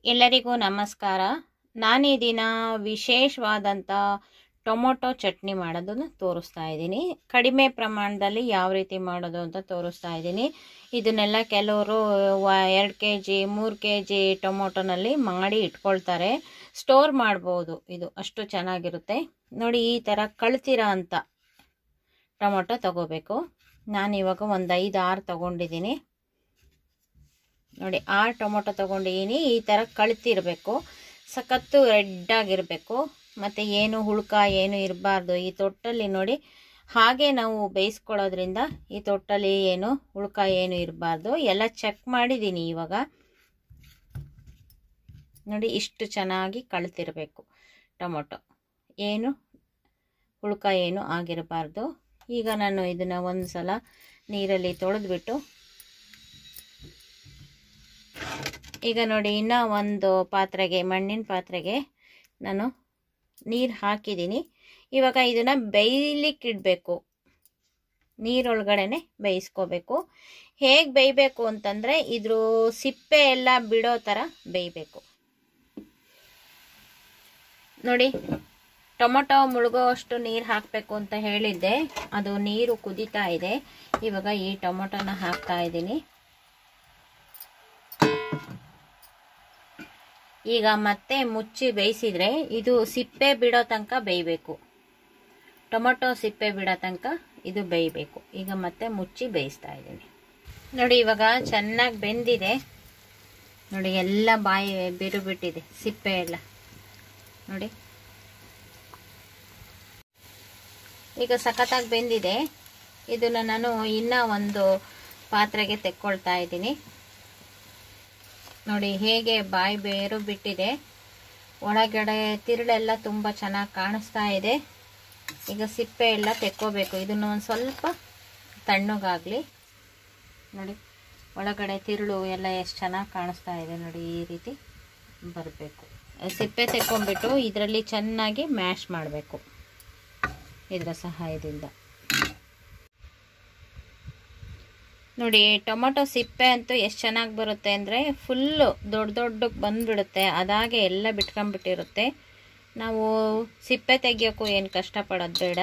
ಎಲ್ಲರಿಗೂ ನಮಸ್ಕಾರ ನಾನು ಈ ದಿನ ವಿಶೇಷವಾದಂಥ ಟೊಮೊಟೊ ಚಟ್ನಿ ಮಾಡೋದನ್ನು ತೋರಿಸ್ತಾ ಇದ್ದೀನಿ ಕಡಿಮೆ ಪ್ರಮಾಣದಲ್ಲಿ ಯಾವ ರೀತಿ ಮಾಡೋದು ಅಂತ ತೋರಿಸ್ತಾ ಇದ್ದೀನಿ ಇದನ್ನೆಲ್ಲ ಕೆಲವರು ಎರಡು ಕೆ ಜಿ ಮೂರು ಕೆ ಜಿ ಟೊಮೊಟೊನಲ್ಲಿ ಮಾಡಿ ಇಟ್ಕೊಳ್ತಾರೆ ಸ್ಟೋರ್ ಮಾಡ್ಬೋದು ಇದು ಅಷ್ಟು ಚೆನ್ನಾಗಿರುತ್ತೆ ನೋಡಿ ಈ ಥರ ಕಳ್ತಿರೋ ಅಂಥ ಟೊಮೊಟೊ ತಗೋಬೇಕು ನಾನು ಇವಾಗ ಒಂದು ಐದು ಆರು ತೊಗೊಂಡಿದ್ದೀನಿ ನೋಡಿ ಆರು ಟೊಮೊಟೊ ತೊಗೊಂಡಿದ್ದೀನಿ ಈ ಥರ ಕಳ್ತಿರಬೇಕು ಸಖತ್ತು ರೆಡ್ಡಾಗಿರಬೇಕು ಮತ್ತು ಏನು ಹುಳ್ಕ ಏನು ಇರಬಾರ್ದು ಈ ತೊಟ್ಟಲ್ಲಿ ನೋಡಿ ಹಾಗೆ ನಾವು ಬೇಯಿಸ್ಕೊಳ್ಳೋದ್ರಿಂದ ಈ ತೊಟ್ಟಲ್ಲಿ ಏನು ಹುಳ್ಕ ಏನು ಇರಬಾರ್ದು ಎಲ್ಲ ಚೆಕ್ ಮಾಡಿದ್ದೀನಿ ಇವಾಗ ನೋಡಿ ಇಷ್ಟು ಚೆನ್ನಾಗಿ ಕಳ್ತಿರಬೇಕು ಟೊಮೊಟೊ ಏನು ಹುಳ್ಕ ಏನು ಆಗಿರಬಾರ್ದು ಈಗ ನಾನು ಇದನ್ನು ಒಂದು ಸಲ ನೀರಲ್ಲಿ ತೊಳೆದ್ಬಿಟ್ಟು ಈಗ ನೋಡಿ ಇನ್ನೂ ಒಂದು ಪಾತ್ರೆಗೆ ಮಣ್ಣಿನ ಪಾತ್ರೆಗೆ ನಾನು ನೀರು ಹಾಕಿದ್ದೀನಿ ಇವಾಗ ಇದನ್ನು ಬೇಯಲಿಕ್ಕೆ ಇಡಬೇಕು ನೀರೊಳಗಡೆನೆ ಬೇಯಿಸ್ಕೋಬೇಕು ಹೇಗೆ ಬೇಯಬೇಕು ಅಂತಂದರೆ ಇದ್ರ ಸಿಪ್ಪೆ ಎಲ್ಲ ಬಿಡೋ ಥರ ಬೇಯಬೇಕು ನೋಡಿ ಟೊಮೊಟೊ ಮುಳುಗೋ ಅಷ್ಟು ನೀರು ಹಾಕಬೇಕು ಅಂತ ಹೇಳಿದ್ದೆ ಅದು ನೀರು ಕುದೀತಾ ಇದೆ ಇವಾಗ ಈ ಟೊಮೊಟೊನ ಹಾಕ್ತಾ ಇದ್ದೀನಿ ಈಗ ಮತ್ತೆ ಮುಚ್ಚಿ ಬೇಯಿಸಿದ್ರೆ ಇದು ಸಿಪ್ಪೆ ಬಿಡೋ ತನಕ ಬೇಯಬೇಕು ಟೊಮೊಟೊ ಸಿಪ್ಪೆ ಬಿಡೋ ತನಕ ಇದು ಬೇಯಬೇಕು ಈಗ ಮತ್ತೆ ಮುಚ್ಚಿ ಬೇಯಿಸ್ತಾ ಇದ್ದೀನಿ ನೋಡಿ ಇವಾಗ ಚೆನ್ನಾಗಿ ಬೆಂದಿದೆ ನೋಡಿ ಎಲ್ಲ ಬಾಯಿ ಬಿರು ಬಿಟ್ಟಿದೆ ಸಿಪ್ಪೆ ಎಲ್ಲ ನೋಡಿ ಈಗ ಸಖತ್ತಾಗಿ ಬೆಂದಿದೆ ಇದನ್ನು ನಾನು ಇನ್ನೂ ಒಂದು ಪಾತ್ರೆಗೆ ತೆಕ್ಕೊಳ್ತಾ ಇದ್ದೀನಿ ನೋಡಿ ಹೇಗೆ ಬಾಯಿ ಬೇರು ಬಿಟ್ಟಿದೆ ಒಳಗಡೆ ತಿರುಳೆಲ್ಲ ತುಂಬ ಚೆನ್ನಾಗಿ ಕಾಣಿಸ್ತಾ ಇದೆ ಈಗ ಸಿಪ್ಪೆ ಎಲ್ಲ ತೆಕ್ಕೋಬೇಕು ಇದನ್ನು ಒಂದು ಸ್ವಲ್ಪ ತಣ್ಣಗಾಗಲಿ ನೋಡಿ ಒಳಗಡೆ ತಿರುಳು ಎಲ್ಲ ಎಷ್ಟು ಚೆನ್ನಾಗಿ ಕಾಣಿಸ್ತಾ ಇದೆ ನೋಡಿ ಈ ರೀತಿ ಬರಬೇಕು ಸಿಪ್ಪೆ ತೆಕ್ಕೊಂಡ್ಬಿಟ್ಟು ಇದರಲ್ಲಿ ಚೆನ್ನಾಗಿ ಮ್ಯಾಶ್ ಮಾಡಬೇಕು ಇದರ ಸಹಾಯದಿಂದ ನೋಡಿ ಟೊಮೊಟೊ ಸಿಪ್ಪೆ ಅಂತೂ ಎಷ್ಟು ಚೆನ್ನಾಗಿ ಬರುತ್ತೆ ಅಂದರೆ ಫುಲ್ಲು ದೊಡ್ಡ ದೊಡ್ಡಕ್ಕೆ ಬಂದುಬಿಡುತ್ತೆ ಅದಾಗೆ ಎಲ್ಲ ಬಿಟ್ಕೊಂಡ್ಬಿಟ್ಟಿರುತ್ತೆ ನಾವು ಸಿಪ್ಪೆ ತೆಗಿಯೋಕ್ಕೂ ಏನು ಕಷ್ಟಪಡೋದು ಬೇಡ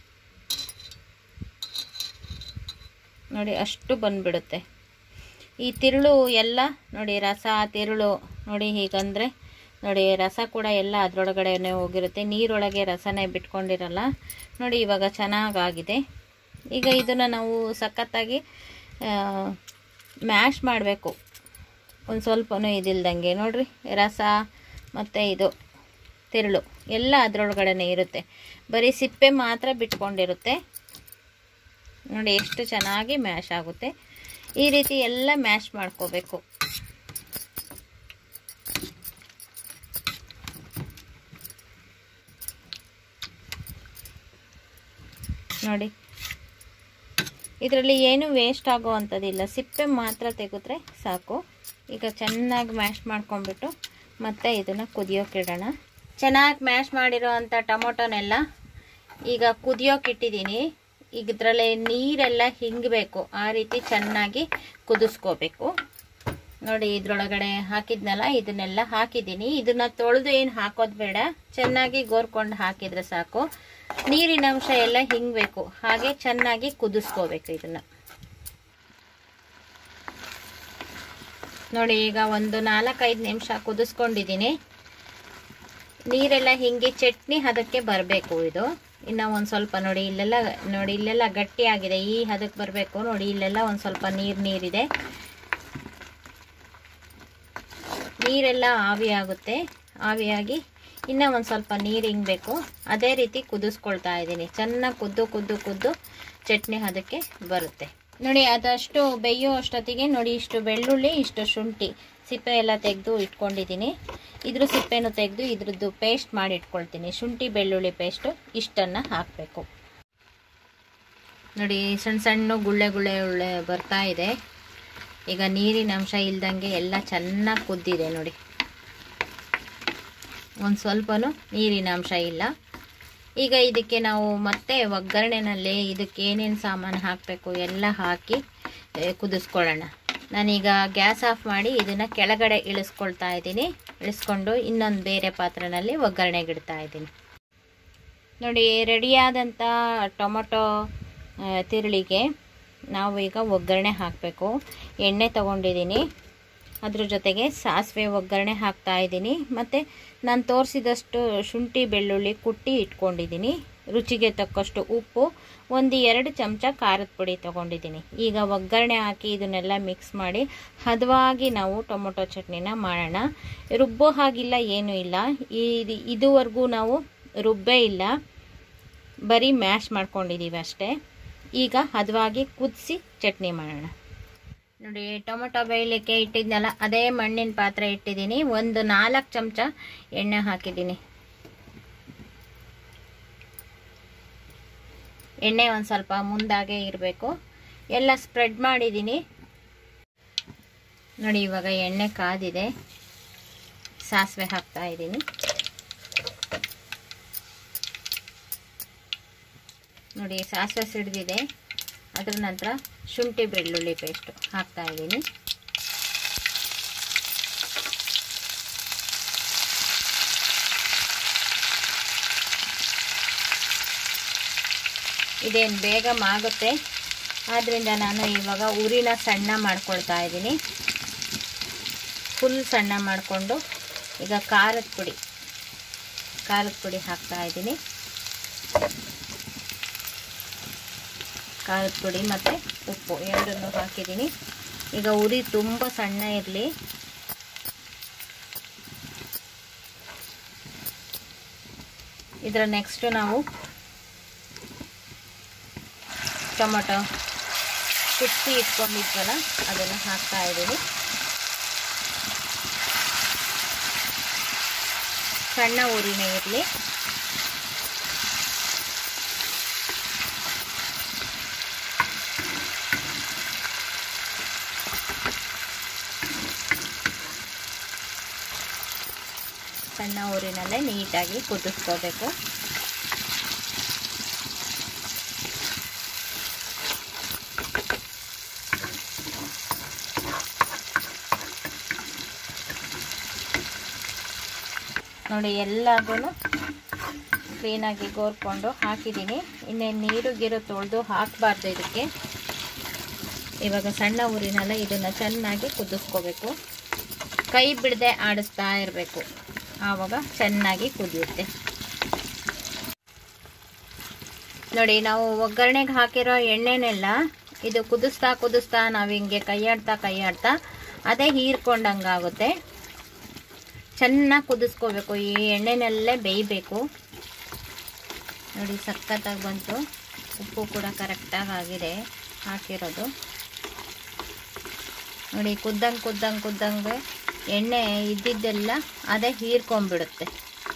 ನೋಡಿ ಅಷ್ಟು ಬಂದುಬಿಡುತ್ತೆ ಈ ತಿರುಳು ಎಲ್ಲ ನೋಡಿ ರಸ ತಿರುಳು ನೋಡಿ ಹೀಗಂದರೆ ನೋಡಿ ರಸ ಕೂಡ ಎಲ್ಲ ಅದರೊಳಗಡೆನೇ ಹೋಗಿರುತ್ತೆ ನೀರೊಳಗೆ ರಸನೇ ಬಿಟ್ಕೊಂಡಿರಲ್ಲ ನೋಡಿ ಇವಾಗ ಚೆನ್ನಾಗಾಗಿದೆ ಈಗ ಇದನ್ನು ನಾವು ಸಖತ್ತಾಗಿ ಮ್ಯಾಶ್ ಮಾಡಬೇಕು ಒಂದು ಸ್ವಲ್ಪನೂ ಇದಿಲ್ದಂಗೆ ನೋಡಿರಿ ರಸ ಮತ್ತು ಇದು ತಿರುಳು ಎಲ್ಲ ಅದರೊಳಗಡೆ ಇರುತ್ತೆ ಬರೀ ಸಿಪ್ಪೆ ಮಾತ್ರ ಬಿಟ್ಕೊಂಡಿರುತ್ತೆ ನೋಡಿ ಎಷ್ಟು ಚೆನ್ನಾಗಿ ಮ್ಯಾಶ್ ಆಗುತ್ತೆ ಈ ರೀತಿ ಎಲ್ಲ ಮ್ಯಾಶ್ ಮಾಡ್ಕೋಬೇಕು ನೋಡಿ ಇದರಲ್ಲಿ ಏನು ವೇಸ್ಟ್ ಆಗೋ ಅಂಥದ್ದಿಲ್ಲ ಸಿಪ್ಪೆ ಮಾತ್ರ ತೆಗೆದ್ರೆ ಸಾಕು ಈಗ ಚೆನ್ನಾಗಿ ಮ್ಯಾಶ್ ಮಾಡ್ಕೊಂಡ್ಬಿಟ್ಟು ಮತ್ತೆ ಇದನ್ನು ಕುದಿಯೋಕ್ಕಿಡೋಣ ಚೆನ್ನಾಗಿ ಮ್ಯಾಶ್ ಮಾಡಿರೋ ಅಂಥ ಟೊಮೊಟೊನೆಲ್ಲ ಈಗ ಕುದಿಯೋಕ್ಕಿಟ್ಟಿದ್ದೀನಿ ಈಗ ಇದರಲ್ಲಿ ನೀರೆಲ್ಲ ಹಿಂಗಬೇಕು ಆ ರೀತಿ ಚೆನ್ನಾಗಿ ಕುದಿಸ್ಕೋಬೇಕು ನೋಡಿ ಇದ್ರೊಳಗಡೆ ಹಾಕಿದ್ನಲ್ಲ ಇದನ್ನೆಲ್ಲ ಹಾಕಿದ್ದೀನಿ ಇದನ್ನು ತೊಳೆದು ಏನು ಹಾಕೋದು ಬೇಡ ಚೆನ್ನಾಗಿ ಗೋರ್ಕೊಂಡು ಹಾಕಿದ್ರೆ ಸಾಕು ನೀರಿನ ಅಂಶ ಎಲ್ಲ ಹಿಂಗಬೇಕು ಹಾಗೆ ಚೆನ್ನಾಗಿ ಕುದಿಸ್ಕೋಬೇಕು ಇದನ್ನು ನೋಡಿ ಈಗ ಒಂದು ನಾಲ್ಕೈದು ನಿಮಿಷ ಕುದಿಸ್ಕೊಂಡಿದ್ದೀನಿ ನೀರೆಲ್ಲ ಹಿಂಗೆ ಚಟ್ನಿ ಹದಕ್ಕೆ ಬರಬೇಕು ಇದು ಇನ್ನು ಒಂದು ಸ್ವಲ್ಪ ನೋಡಿ ಇಲ್ಲೆಲ್ಲ ನೋಡಿ ಇಲ್ಲೆಲ್ಲ ಗಟ್ಟಿಯಾಗಿದೆ ಈ ಹದಕ್ಕೆ ಬರಬೇಕು ನೋಡಿ ಇಲ್ಲೆಲ್ಲ ಒಂದು ಸ್ವಲ್ಪ ನೀರು ನೀರಿದೆ ನೀರೆಲ್ಲ ಆವಿಯಾಗುತ್ತೆ ಆವಿಯಾಗಿ ಇನ್ನೂ ಒಂದು ಸ್ವಲ್ಪ ನೀರು ಹಿಂಗಬೇಕು ಅದೇ ರೀತಿ ಕುದಿಸ್ಕೊಳ್ತಾ ಇದ್ದೀನಿ ಚೆನ್ನಾಗಿ ಕುದ್ದು ಕುದ್ದು ಕುದ್ದು ಚಟ್ನಿ ಅದಕ್ಕೆ ಬರುತ್ತೆ ನೋಡಿ ಅದಷ್ಟು ಬೇಯೋ ಅಷ್ಟೊತ್ತಿಗೆ ನೋಡಿ ಇಷ್ಟು ಬೆಳ್ಳುಳ್ಳಿ ಇಷ್ಟು ಶುಂಠಿ ಸಿಪ್ಪೆ ಎಲ್ಲ ತೆಗೆದು ಇಟ್ಕೊಂಡಿದ್ದೀನಿ ಇದ್ರ ಸಿಪ್ಪೆನೂ ತೆಗೆದು ಇದ್ರದ್ದು ಪೇಸ್ಟ್ ಮಾಡಿ ಇಟ್ಕೊಳ್ತೀನಿ ಶುಂಠಿ ಬೆಳ್ಳುಳ್ಳಿ ಪೇಸ್ಟು ಇಷ್ಟನ್ನು ಹಾಕಬೇಕು ನೋಡಿ ಸಣ್ಣ ಸಣ್ಣ ಗುಳ್ಳೆ ಗುಳ್ಳೆ ಉಳ್ಳೆ ಬರ್ತಾ ಇದೆ ಈಗ ನೀರಿನ ಅಂಶ ಇಲ್ದಂಗೆ ಎಲ್ಲ ಚೆನ್ನಾಗಿ ಕುದ್ದಿದೆ ನೋಡಿ ಒಂದು ಸ್ವಲ್ಪನೂ ನೀರಿನ ಅಂಶ ಇಲ್ಲ ಈಗ ಇದಕ್ಕೆ ನಾವು ಮತ್ತೆ ಒಗ್ಗರಣೆನಲ್ಲಿ ಇದಕ್ಕೆ ಏನೇನು ಸಾಮಾನು ಹಾಕಬೇಕು ಎಲ್ಲ ಹಾಕಿ ಕುದಿಸ್ಕೊಳ್ಳೋಣ ನಾನೀಗ ಗ್ಯಾಸ್ ಆಫ್ ಮಾಡಿ ಇದನ್ನು ಕೆಳಗಡೆ ಇಳಿಸ್ಕೊಳ್ತಾ ಇದ್ದೀನಿ ಇಳಿಸ್ಕೊಂಡು ಇನ್ನೊಂದು ಬೇರೆ ಪಾತ್ರೆನಲ್ಲಿ ಒಗ್ಗರಣೆಗಿಡ್ತಾ ಇದ್ದೀನಿ ನೋಡಿ ರೆಡಿಯಾದಂಥ ಟೊಮೊಟೊ ಆ, ತಿರುಳಿಗೆ ನಾವು ಈಗ ಒಗ್ಗರಣೆ ಹಾಕಬೇಕು ಎಣ್ಣೆ ತಗೊಂಡಿದ್ದೀನಿ ಅದ್ರ ಜೊತೆಗೆ ಸಾಸಿವೆ ಒಗ್ಗರಣೆ ಹಾಕ್ತಾ ಇದ್ದೀನಿ ಮತ್ತು ನಾನು ತೋರಿಸಿದಷ್ಟು ಶುಂಠಿ ಬೆಳ್ಳುಳ್ಳಿ ಕುಟ್ಟಿ ಇಟ್ಕೊಂಡಿದ್ದೀನಿ ರುಚಿಗೆ ತಕ್ಕಷ್ಟು ಉಪ್ಪು ಒಂದು ಎರಡು ಚಮಚ ಖಾರದ ಪುಡಿ ತೊಗೊಂಡಿದ್ದೀನಿ ಈಗ ಒಗ್ಗರಣೆ ಹಾಕಿ ಇದನ್ನೆಲ್ಲ ಮಿಕ್ಸ್ ಮಾಡಿ ಹದವಾಗಿ ನಾವು ಟೊಮೊಟೊ ಚಟ್ನಿನ ಮಾಡೋಣ ರುಬ್ಬೋ ಹಾಗಿಲ್ಲ ಏನೂ ಇಲ್ಲ ಇದು ಇದುವರೆಗೂ ನಾವು ರುಬ್ಬೇ ಇಲ್ಲ ಬರೀ ಮ್ಯಾಶ್ ಮಾಡ್ಕೊಂಡಿದ್ದೀವಿ ಅಷ್ಟೇ ಈಗ ಹದವಾಗಿ ಕುದಿಸಿ ಚಟ್ನಿ ಮಾಡೋಣ ನೋಡಿ ಟೊಮೊಟೊ ಬೇಯಲಿಕ್ಕೆ ಇಟ್ಟಿದ್ನಲ್ಲ ಅದೇ ಮಣ್ಣಿನ ಪಾತ್ರೆ ಇಟ್ಟಿದ್ದೀನಿ ಒಂದು ನಾಲ್ಕು ಚಮಚ ಎಣ್ಣೆ ಹಾಕಿದ್ದೀನಿ ಎಣ್ಣೆ ಒಂದು ಸ್ವಲ್ಪ ಮುಂದಾಗೆ ಇರಬೇಕು ಎಲ್ಲ ಸ್ಪ್ರೆಡ್ ಮಾಡಿದ್ದೀನಿ ನೋಡಿ ಇವಾಗ ಎಣ್ಣೆ ಕಾದಿದೆ ಸಾಸಿವೆ ಹಾಕ್ತಾ ಇದ್ದೀನಿ ನೋಡಿ ಸಾಸಿವೆ ಸಿಡಿದಿದೆ ಅದ್ರ ನಂತರ ಶುಂಠಿ ಬೆಳ್ಳುಳ್ಳಿ ಪೇಸ್ಟು ಹಾಕ್ತಾ ಇದ್ದೀನಿ ಇದೇನು ಬೇಗ ಮಾಗುತ್ತೆ ಆದ್ದರಿಂದ ನಾನು ಇವಾಗ ಉರಿನ ಸಣ್ಣ ಮಾಡ್ಕೊಳ್ತಾ ಇದ್ದೀನಿ ಫುಲ್ ಸಣ್ಣ ಮಾಡಿಕೊಂಡು ಈಗ ಖಾರದ ಪುಡಿ ಖಾರದ ಪುಡಿ ಹಾಕ್ತಾ ಇದ್ದೀನಿ ಖಾರದ ಪುಡಿ ಮತ್ತು ಉಪ್ಪು ಎರಡನ್ನು ಹಾಕಿದ್ದೀನಿ ಈಗ ಉರಿ ತುಂಬ ಸಣ್ಣ ಇರಲಿ ಇದರ ನೆಕ್ಸ್ಟು ನಾವು ಟೊಮೊಟೊ ಕುಟ್ಟಿ ಇಟ್ಕೊಂಡಿದ್ವಲ್ಲ ಅದನ್ನು ಹಾಕ್ತಾ ಇದ್ದೀನಿ ಸಣ್ಣ ಉರಿನೇ ಇರಲಿ ಸಣ್ಣ ಊರಿನಲ್ಲೇ ನೀಟಾಗಿ ಕುದಿಸ್ಕೋಬೇಕು ನೋಡಿ ಎಲ್ಲದೂ ಕ್ಲೀನಾಗಿ ಗೋರ್ಕೊಂಡು ಹಾಕಿದ್ದೀನಿ ಇನ್ನೇನು ನೀರು ಗೀರು ತೊಳೆದು ಹಾಕಬಾರ್ದು ಇದಕ್ಕೆ ಇವಾಗ ಸಣ್ಣ ಊರಿನಲ್ಲೇ ಇದನ್ನು ಚೆನ್ನಾಗಿ ಕುದಿಸ್ಕೋಬೇಕು ಕೈ ಬಿಡದೆ ಆಡಿಸ್ತಾ ಇರಬೇಕು ಆವಾಗ ಚೆನ್ನಾಗಿ ಕುದಿಯುತ್ತೆ ನೋಡಿ ನಾವು ಒಗ್ಗರಣೆಗೆ ಹಾಕಿರೋ ಎಣ್ಣೆನೆಲ್ಲ ಇದು ಕುದಿಸ್ತಾ ಕುದಿಸ್ತಾ ನಾವು ಹಿಂಗೆ ಕೈಯಾಡ್ತಾ ಕೈಯಾಡ್ತಾ ಅದೇ ಹೀರ್ಕೊಂಡಂಗಾಗುತ್ತೆ ಚೆನ್ನಾಗಿ ಕುದಿಸ್ಕೋಬೇಕು ಈ ಎಣ್ಣೆನಲ್ಲೇ ಬೇಯಬೇಕು ನೋಡಿ ಸಖತ್ತಾಗಿ ಬಂತು ಉಪ್ಪು ಕೂಡ ಕರೆಕ್ಟಾಗಿ ಆಗಿದೆ ಹಾಕಿರೋದು ನೋಡಿ ಕುದ್ದಂಗೆ ಕುದ್ದಂಗೆ ಕುದ್ದಂಗೆ ಎಣ್ಣೆ ಇದ್ದಿದ್ದೆಲ್ಲ ಅದೇ ಹೀರ್ಕೊಂಡ್ಬಿಡುತ್ತೆ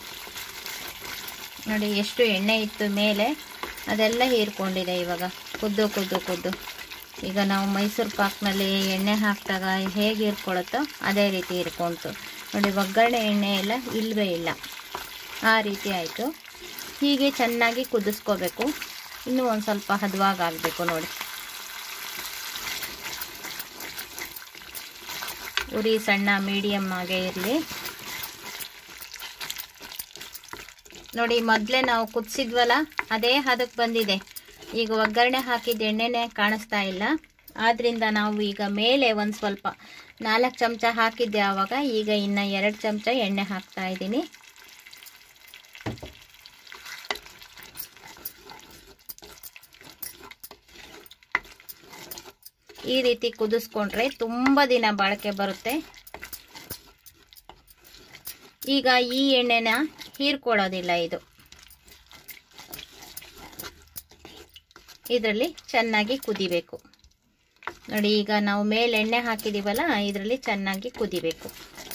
ನೋಡಿ ಎಷ್ಟು ಎಣ್ಣೆ ಇತ್ತು ಮೇಲೆ ಅದೆಲ್ಲ ಹೀರ್ಕೊಂಡಿದೆ ಇವಾಗ ಕುದ್ದು ಕುದ್ದು ಕುದ್ದು ಈಗ ನಾವು ಮೈಸೂರು ಪಾಕ್ನಲ್ಲಿ ಎಣ್ಣೆ ಹಾಕಿದಾಗ ಹೇಗೆ ಹೀರ್ಕೊಳ್ಳುತ್ತೋ ಅದೇ ರೀತಿ ಹೀರ್ಕೊಂತು ನೋಡಿ ಒಗ್ಗರಣೆ ಎಣ್ಣೆ ಎಲ್ಲ ಇಲ್ಲವೇ ಇಲ್ಲ ಆ ರೀತಿ ಆಯಿತು ಹೀಗೆ ಚೆನ್ನಾಗಿ ಕುದಿಸ್ಕೋಬೇಕು ಇನ್ನೂ ಒಂದು ಸ್ವಲ್ಪ ಹದವಾಗಿ ಆಗಬೇಕು ನೋಡಿ ಉರಿ ಸಣ್ಣ ಮೀಡಿಯಮ್ ಆಗೇ ಇರಲಿ ನೋಡಿ ಮೊದಲೇ ನಾವು ಕುದಿಸಿದ್ವಲ್ಲ ಅದೇ ಹದಕ್ಕೆ ಬಂದಿದೆ ಈಗ ಒಗ್ಗರಣೆ ಹಾಕಿದ ಎಣ್ಣೆನೇ ಕಾಣಿಸ್ತಾ ಇಲ್ಲ ಆದ್ದರಿಂದ ನಾವು ಈಗ ಮೇಲೆ ಒಂದು ಸ್ವಲ್ಪ ನಾಲ್ಕು ಚಮಚ ಹಾಕಿದ್ದೆ ಆವಾಗ ಈಗ ಇನ್ನು ಎರಡು ಚಮಚ ಎಣ್ಣೆ ಹಾಕ್ತಾ ಇದ್ದೀನಿ ಈ ರೀತಿ ಕುದಿಸ್ಕೊಂಡ್ರೆ ತುಂಬ ದಿನ ಬಾಳಿಕೆ ಬರುತ್ತೆ ಈಗ ಈ ಎಣ್ಣೆನ ಹೀರ್ಕೊಳ್ಳೋದಿಲ್ಲ ಇದು ಇದರಲ್ಲಿ ಚೆನ್ನಾಗಿ ಕುದಿಬೇಕು ನೋಡಿ ಈಗ ನಾವು ಮೇಲೆ ಎಣ್ಣೆ ಹಾಕಿದೀವಲ್ಲ ಇದರಲ್ಲಿ ಚೆನ್ನಾಗಿ ಕುದಿಬೇಕು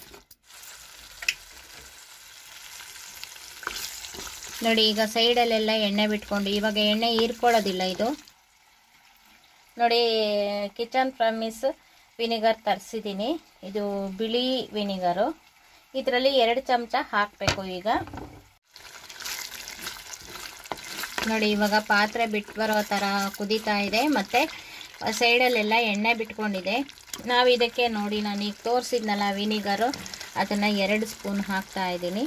ನೋಡಿ ಈಗ ಸೈಡಲ್ಲೆಲ್ಲ ಎಣ್ಣೆ ಬಿಟ್ಕೊಂಡು ಇವಾಗ ಎಣ್ಣೆ ಹೀರ್ಕೊಳ್ಳೋದಿಲ್ಲ ಇದು ನೋಡಿ ಕಿಚನ್ ಪ್ರಾಮಿಸ್ ವಿನಿಗರ್ ತರಿಸಿದ್ದೀನಿ ಇದು ಬಿಳಿ ವಿನಿಗರು ಇದರಲ್ಲಿ ಎರಡು ಚಮಚ ಹಾಕಬೇಕು ಈಗ ನೋಡಿ ಇವಾಗ ಪಾತ್ರೆ ಬಿಟ್ಟು ಬರೋ ಥರ ಕುದೀತಾ ಇದೆ ಮತ್ತು ಸೈಡಲ್ಲೆಲ್ಲ ಎಣ್ಣೆ ಬಿಟ್ಕೊಂಡಿದೆ ನಾವು ಇದಕ್ಕೆ ನೋಡಿ ನಾನು ಈಗ ತೋರಿಸಿದ್ನಲ್ಲ ವಿನಿಗರು ಅದನ್ನು ಎರಡು ಸ್ಪೂನ್ ಹಾಕ್ತಾ ಇದ್ದೀನಿ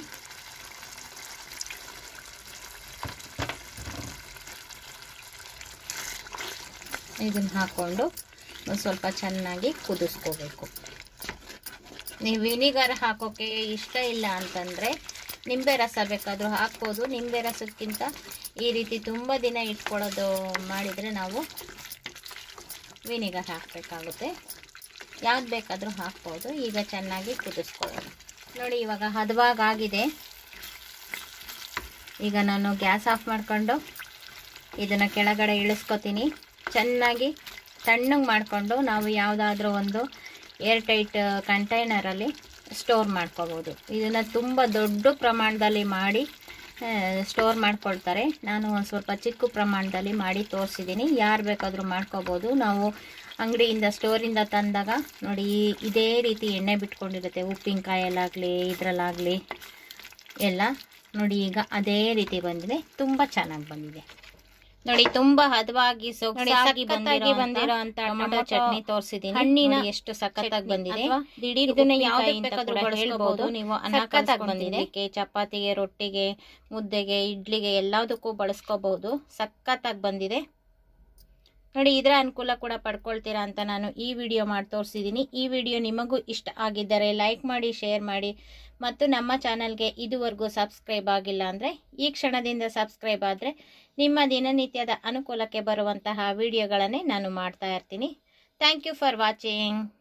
ಇದನ್ನು ಹಾಕ್ಕೊಂಡು ಒಂದು ಸ್ವಲ್ಪ ಚೆನ್ನಾಗಿ ಕುದಿಸ್ಕೋಬೇಕು ನೀವು ವಿನಿಗರ್ ಹಾಕೋಕ್ಕೆ ಇಷ್ಟ ಇಲ್ಲ ಅಂತಂದರೆ ನಿಂಬೆ ರಸ ಬೇಕಾದರೂ ಹಾಕ್ಬೋದು ನಿಂಬೆ ರಸಕ್ಕಿಂತ ಈ ರೀತಿ ತುಂಬ ದಿನ ಇಟ್ಕೊಳ್ಳೋದು ಮಾಡಿದರೆ ನಾವು ವಿನಿಗರ್ ಹಾಕಬೇಕಾಗುತ್ತೆ ಯಾವ್ದು ಬೇಕಾದರೂ ಹಾಕ್ಬೋದು ಈಗ ಚೆನ್ನಾಗಿ ಕುದಿಸ್ಕೊಳ್ಳೋಣ ನೋಡಿ ಇವಾಗ ಹದವಾಗಿ ಆಗಿದೆ ಈಗ ನಾನು ಗ್ಯಾಸ್ ಆಫ್ ಮಾಡ್ಕೊಂಡು ಇದನ್ನು ಕೆಳಗಡೆ ಇಳಿಸ್ಕೊತೀನಿ ಚೆನ್ನಾಗಿ ತಣ್ಣಗೆ ಮಾಡಿಕೊಂಡು ನಾವು ಯಾವುದಾದ್ರೂ ಒಂದು ಏರ್ ಟೈಟ್ ಕಂಟೈನರಲ್ಲಿ ಸ್ಟೋರ್ ಮಾಡ್ಕೋಬೋದು ಇದನ್ನು ತುಂಬ ದೊಡ್ಡ ಪ್ರಮಾಣದಲ್ಲಿ ಮಾಡಿ ಸ್ಟೋರ್ ಮಾಡ್ಕೊಳ್ತಾರೆ ನಾನು ಒಂದು ಸ್ವಲ್ಪ ಚಿಕ್ಕ ಪ್ರಮಾಣದಲ್ಲಿ ಮಾಡಿ ತೋರಿಸಿದ್ದೀನಿ ಯಾರು ಬೇಕಾದರೂ ಮಾಡ್ಕೋಬೋದು ನಾವು ಅಂಗಡಿಯಿಂದ ಸ್ಟೋರಿಂದ ತಂದಾಗ ನೋಡಿ ಇದೇ ರೀತಿ ಎಣ್ಣೆ ಬಿಟ್ಕೊಂಡಿರುತ್ತೆ ಉಪ್ಪಿನಕಾಯಲ್ಲಾಗಲಿ ಇದರಲ್ಲಾಗಲಿ ಎಲ್ಲ ನೋಡಿ ಈಗ ಅದೇ ರೀತಿ ಬಂದಿದೆ ತುಂಬ ಚೆನ್ನಾಗಿ ಬಂದಿದೆ ನೋಡಿ ತುಂಬಾ ಹದವಾಗಿ ಸೊಗಸಾಗಿ ಬಂದಿರೋ ಅಂತ ಟೊಮೆಟೊ ಚಟ್ನಿ ತೋರಿಸಿದೀನಿ ಹಣ್ಣಿನ ಎಷ್ಟು ಸಖತ್ತಾಗಿ ಬಂದಿದೆ ದಿಢೀರ್ ಇದನ್ನ ಯಾವ್ದಕ್ಕೆ ಬೇಕಾದ್ರೂ ಬಳಸ್ಕೋಬಹುದು ನೀವು ಅನ್ನ ಬಂದಿದೆ ಚಪಾತಿಗೆ ರೊಟ್ಟಿಗೆ ಮುದ್ದೆಗೆ ಇಡ್ಲಿಗೆ ಎಲ್ಲದಕ್ಕೂ ಬಳಸ್ಕೋಬಹುದು ಸಖತ್ತಾಗಿ ಬಂದಿದೆ ನೋಡಿ ಇದರ ಅನುಕೂಲ ಕೂಡ ಪಡ್ಕೊಳ್ತೀರಾ ಅಂತ ನಾನು ಈ ವಿಡಿಯೋ ಮಾಡಿ ತೋರಿಸಿದ್ದೀನಿ ಈ ವಿಡಿಯೋ ನಿಮಗೂ ಇಷ್ಟ ಆಗಿದ್ದರೆ ಲೈಕ್ ಮಾಡಿ ಶೇರ್ ಮಾಡಿ ಮತ್ತು ನಮ್ಮ ಚಾನಲ್ಗೆ ಇದುವರೆಗೂ ಸಬ್ಸ್ಕ್ರೈಬ್ ಆಗಿಲ್ಲ ಅಂದರೆ ಈ ಕ್ಷಣದಿಂದ ಸಬ್ಸ್ಕ್ರೈಬ್ ಆದರೆ ನಿಮ್ಮ ದಿನನಿತ್ಯದ ಅನುಕೂಲಕ್ಕೆ ಬರುವಂತಹ ವಿಡಿಯೋಗಳನ್ನೇ ನಾನು ಮಾಡ್ತಾ ಇರ್ತೀನಿ ಥ್ಯಾಂಕ್ ಯು ಫಾರ್ ವಾಚಿಂಗ್